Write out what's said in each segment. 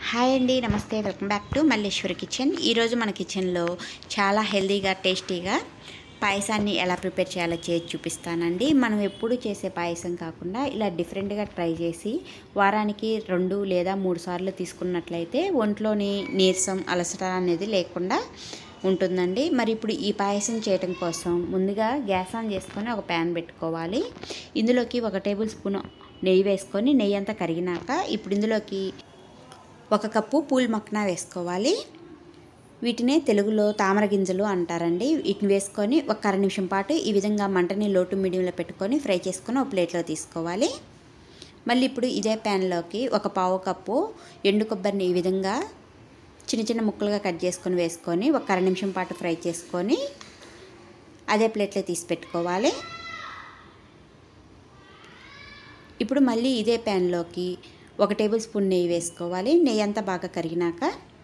hi అండి నమస్తే welcome back to Malleswari kitchen ఈరోజు మన కిచెన్లో చాలా హెల్తీగా టేస్టీగా పాయసాన్ని ఎలా ప్రిపేర్ చేయాలో చేసి చూపిస్తానండి మనం ఎప్పుడు చేసే పాయసం కాకుండా ఇలా డిఫరెంట్గా ట్రై చేసి వారానికి రెండు లేదా మూడు సార్లు తీసుకున్నట్లయితే ఒంట్లోని నీరసం అలసట అనేది లేకుండా ఉంటుందండి మరి ఇప్పుడు ఈ పాయసం చేయటం కోసం ముందుగా గ్యాస్ ఆన్ చేసుకొని ఒక ప్యాన్ పెట్టుకోవాలి ఇందులోకి ఒక టేబుల్ స్పూన్ నెయ్యి వేసుకొని నెయ్యి అంతా కరిగినాక ఇప్పుడు ఇందులోకి ఒక కప్పు పూల్ మక్నా వేసుకోవాలి వీటినే తెలుగులో తామర గింజలు అంటారండి వీటిని వేసుకొని ఒక అర నిమిషం పాటు ఈ విధంగా మంటని లోటు మీడియంలో పెట్టుకొని ఫ్రై చేసుకొని ఒక ప్లేట్లో తీసుకోవాలి మళ్ళీ ఇప్పుడు ఇదే ప్యాన్లోకి ఒక పావు కప్పు ఎండు కొబ్బరిని ఈ విధంగా చిన్న చిన్న ముక్కలుగా కట్ చేసుకొని వేసుకొని ఒక అర నిమిషం పాటు ఫ్రై చేసుకొని అదే ప్లేట్లో తీసి పెట్టుకోవాలి ఇప్పుడు మళ్ళీ ఇదే ప్యాన్లోకి ఒక టేబుల్ స్పూన్ నెయ్యి వేసుకోవాలి నెయ్యి అంతా బాగా కరిగినాక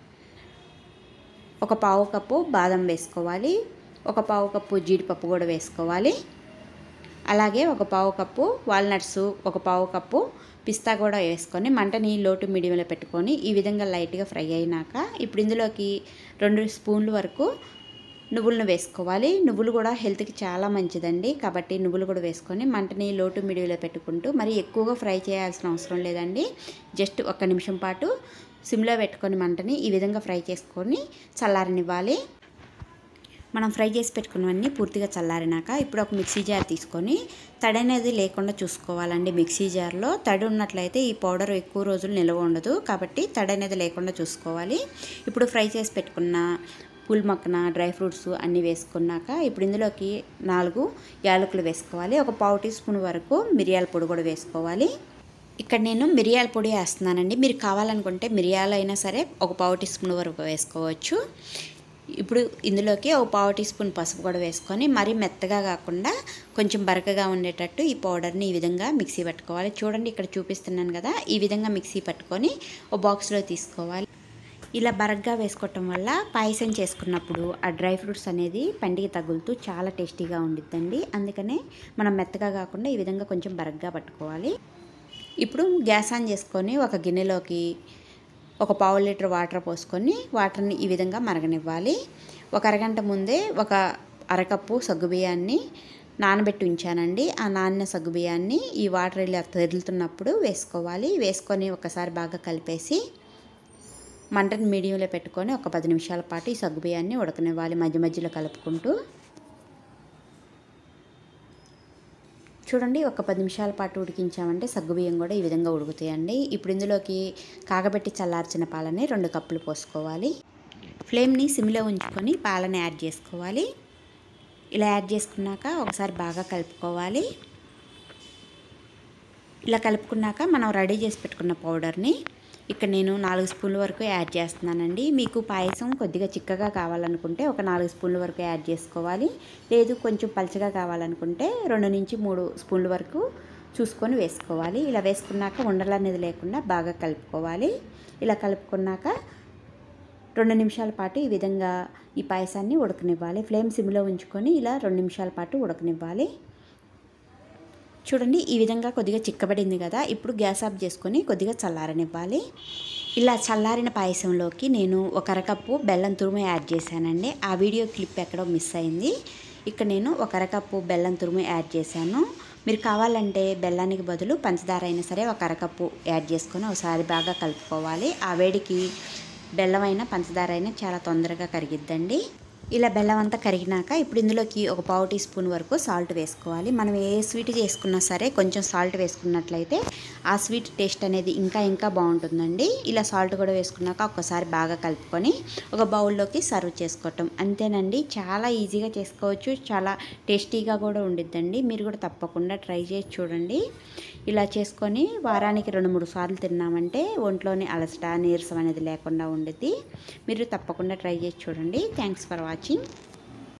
ఒక పావు కప్పు బాదం వేసుకోవాలి ఒక పావు కప్పు జీడిపప్పు కూడా వేసుకోవాలి అలాగే ఒక పావు కప్పు వాల్నట్స్ ఒక పావు కప్పు పిస్తా కూడా వేసుకొని మంటని లోటు మీడియంలో పెట్టుకొని ఈ విధంగా లైట్గా ఫ్రై అయినాక ఇప్పుడు ఇందులోకి రెండు స్పూన్ల వరకు నువ్వులను వేసుకోవాలి నువ్వులు కూడా హెల్త్కి చాలా మంచిదండి కాబట్టి నువ్వులు కూడా వేసుకొని మంటని లోటు మిడివిలో పెట్టుకుంటూ మరి ఎక్కువగా ఫ్రై చేయాల్సిన అవసరం లేదండి జస్ట్ ఒక్క నిమిషం పాటు సిమ్లో పెట్టుకొని మంటని ఈ విధంగా ఫ్రై చేసుకొని చల్లారనివ్వాలి మనం ఫ్రై చేసి పెట్టుకున్నవన్నీ పూర్తిగా చల్లారినాక ఇప్పుడు ఒక మిక్సీ జార్ తీసుకొని తడి అనేది లేకుండా చూసుకోవాలండి మిక్సీ జార్లో తడి ఉన్నట్లయితే ఈ పౌడర్ ఎక్కువ రోజులు నిల్వ ఉండదు కాబట్టి తడి అనేది లేకుండా చూసుకోవాలి ఇప్పుడు ఫ్రై చేసి పెట్టుకున్న పూల్ మక్కన డ్రై ఫ్రూట్స్ అన్నీ వేసుకున్నాక ఇప్పుడు ఇందులోకి నాలుగు యాలకులు వేసుకోవాలి ఒక పావు టీ స్పూన్ వరకు మిరియాల పొడి కూడా వేసుకోవాలి ఇక్కడ నేను మిరియాల పొడి వేస్తున్నానండి మీరు కావాలనుకుంటే మిరియాలు అయినా సరే ఒక పావు టీ స్పూన్ వరకు వేసుకోవచ్చు ఇప్పుడు ఇందులోకి ఒక పావు టీ స్పూన్ పసుపు కూడా వేసుకొని మరీ మెత్తగా కాకుండా కొంచెం బరకగా ఉండేటట్టు ఈ పౌడర్ని ఈ విధంగా మిక్సీ పట్టుకోవాలి చూడండి ఇక్కడ చూపిస్తున్నాను కదా ఈ విధంగా మిక్సీ పట్టుకొని ఒక బాక్స్లో తీసుకోవాలి ఇలా బరగ్గా వేసుకోవటం వల్ల పాయసం చేసుకున్నప్పుడు ఆ డ్రై ఫ్రూట్స్ అనేది పండికి తగులుతూ చాలా టేస్టీగా ఉండిద్దండి అందుకనే మనం మెత్తగా కాకుండా ఈ విధంగా కొంచెం బరగ్గా పట్టుకోవాలి ఇప్పుడు గ్యాస్ ఆన్ చేసుకొని ఒక గిన్నెలోకి ఒక పావు లీటర్ వాటర్ పోసుకొని వాటర్ని ఈ విధంగా మరగనివ్వాలి ఒక అరగంట ముందే ఒక అరకప్పు సగ్గుబియ్యాన్ని నానబెట్టి ఉంచానండి ఆ నానిన సగ్గుబియ్యాన్ని ఈ వాటర్ ఇలా తెరులుతున్నప్పుడు వేసుకోవాలి వేసుకొని ఒకసారి బాగా కలిపేసి మంటని మీడియంలో పెట్టుకొని ఒక పది నిమిషాల పాటు ఈ సగ్గుబియ్యాన్ని ఉడకనివ్వాలి మధ్య మధ్యలో కలుపుకుంటూ చూడండి ఒక పది నిమిషాల పాటు ఉడికించామంటే సగ్గుబియ్యం కూడా ఈ విధంగా ఉడుకుతాయండి ఇప్పుడు ఇందులోకి కాగబెట్టి చల్లార్చిన పాలని రెండు కప్పులు పోసుకోవాలి ఫ్లేమ్ని సిమ్లో ఉంచుకొని పాలని యాడ్ చేసుకోవాలి ఇలా యాడ్ చేసుకున్నాక ఒకసారి బాగా కలుపుకోవాలి ఇలా కలుపుకున్నాక మనం రెడీ చేసి పెట్టుకున్న పౌడర్ని ఇక్కడ నేను నాలుగు స్పూన్ల వరకు యాడ్ చేస్తున్నానండి మీకు పాయసం కొద్దిగా చిక్కగా కావాలనుకుంటే ఒక నాలుగు స్పూన్ల వరకు యాడ్ చేసుకోవాలి లేదు కొంచెం పలచగా కావాలనుకుంటే రెండు నుంచి మూడు స్పూన్ల వరకు చూసుకొని వేసుకోవాలి ఇలా వేసుకున్నాక ఉండలు అనేది లేకుండా బాగా కలుపుకోవాలి ఇలా కలుపుకున్నాక రెండు నిమిషాల పాటు ఈ విధంగా ఈ పాయసాన్ని ఉడకనివ్వాలి ఫ్లేమ్ సిమ్లో ఉంచుకొని ఇలా రెండు నిమిషాల పాటు ఉడకనివ్వాలి చూడండి ఈ విధంగా కొద్దిగా చిక్కబడింది కదా ఇప్పుడు గ్యాస్ ఆఫ్ చేసుకొని కొద్దిగా చల్లారనివ్వాలి ఇలా చల్లారిన పాయసంలోకి నేను ఒక అరకప్పు బెల్లం తురుము యాడ్ చేశానండి ఆ వీడియో క్లిప్ ఎక్కడో మిస్ అయింది ఇక్కడ నేను ఒక అరకప్పు బెల్లం తురుము యాడ్ చేశాను మీరు కావాలంటే బెల్లానికి బదులు పంచదార అయినా సరే ఒక అరకప్పు యాడ్ చేసుకొని ఒకసారి బాగా కలుపుకోవాలి ఆ వేడికి బెల్లం అయినా పంచదార అయినా చాలా తొందరగా కరిగిద్దండి ఇలా బెల్లం అంతా కరిగినాక ఇప్పుడు ఇందులోకి ఒక పావు టీ స్పూన్ వరకు సాల్ట్ వేసుకోవాలి మనం ఏ స్వీట్ చేసుకున్నా సరే కొంచెం సాల్ట్ వేసుకున్నట్లయితే ఆ స్వీట్ టేస్ట్ అనేది ఇంకా ఇంకా బాగుంటుందండి ఇలా సాల్ట్ కూడా వేసుకున్నాక ఒక్కసారి బాగా కలుపుకొని ఒక బౌల్లోకి సర్వ్ చేసుకోవటం అంతేనండి చాలా ఈజీగా చేసుకోవచ్చు చాలా టేస్టీగా కూడా ఉండిద్దండి మీరు కూడా తప్పకుండా ట్రై చేసి చూడండి ఇలా చేసుకొని వారానికి రెండు మూడు సార్లు తిన్నామంటే ఒంట్లోని అలసట నీరసం అనేది లేకుండా ఉండిద్ది మీరు తప్పకుండా ట్రై చేసి చూడండి థ్యాంక్స్ ఫర్ వాచింగ్